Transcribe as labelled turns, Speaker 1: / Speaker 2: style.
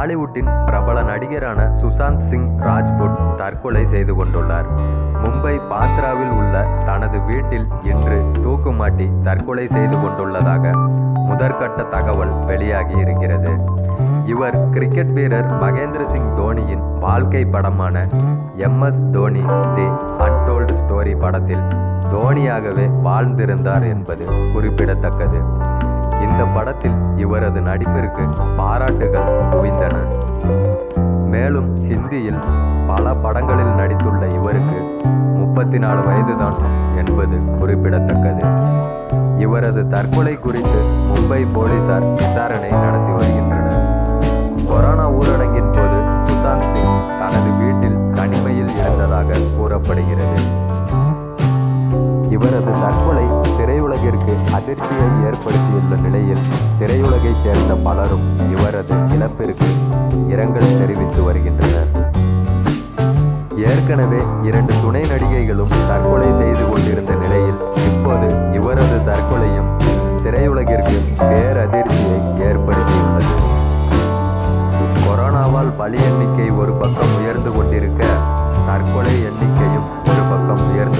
Speaker 1: பாலிவுட்டின் பிரபல நடிகரான சுசாந்த் சிங் ராஜ்புட் தற்கொலை செய்து கொண்டுள்ளார் மும்பை பாத்ராவில் உள்ள தனது வீட்டில் இன்று தூக்குமாட்டி தற்கொலை செய்து கொண்டுள்ளதாக முதற்கட்ட தகவல் வெளியாகி இருக்கிறது இவர் கிரிக்கெட் வீரர் மகேந்திர சிங் தோனியின் வாழ்க்கை படமான MS Dhoni the untold story படத்தில் தோனியாகவே வாழ்ந்திருந்தார் என்பது குறிப்பிடத்தக்கது இந்த படத்தில் இவரது நடிப்பிற்கு பாராட்டுகள் குவிந்தன மேலும் ஹிந்தியில் பல படங்களில் நடித்துள்ள இவருக்கு முப்பத்தி நாலு வயதுதான் என்பது குறிப்பிடத்தக்கது இவரது தற்கொலை குறித்து மும்பை போலீசார் விசாரணை நடத்தி வருகின்றனர் கொரோனா ஊரடங்கின் போது சுசாந்த் சிங் தனது வீட்டில் தனிமையில் இருந்ததாக கூறப்படுகிறது இவரது தற்கொலை திரையுலகிற்கு அதிர்ச்சியை ஏற்படுத்தியுள்ள நிலையில் திரையுலகைச் சேர்ந்த பலரும் இவரது இழப்பிற்கு இரங்கல் தெரிவித்து வருகின்றனர் ஏற்கனவே இரண்டு துணை நடிகைகளும் தற்கொலை செய்து கொண்டிருந்த நிலையில் இப்போது இவரது தற்கொலையும் திரையுலகிற்கு பேரதிர்ச்சியை ஏற்படுத்தியுள்ளது கொரோனாவால் பலி எண்ணிக்கை ஒரு பக்கம் உயர்ந்து கொண்டிருக்க தற்கொலை எண்ணிக்கையும் ஒரு பக்கம் உயர்ந்து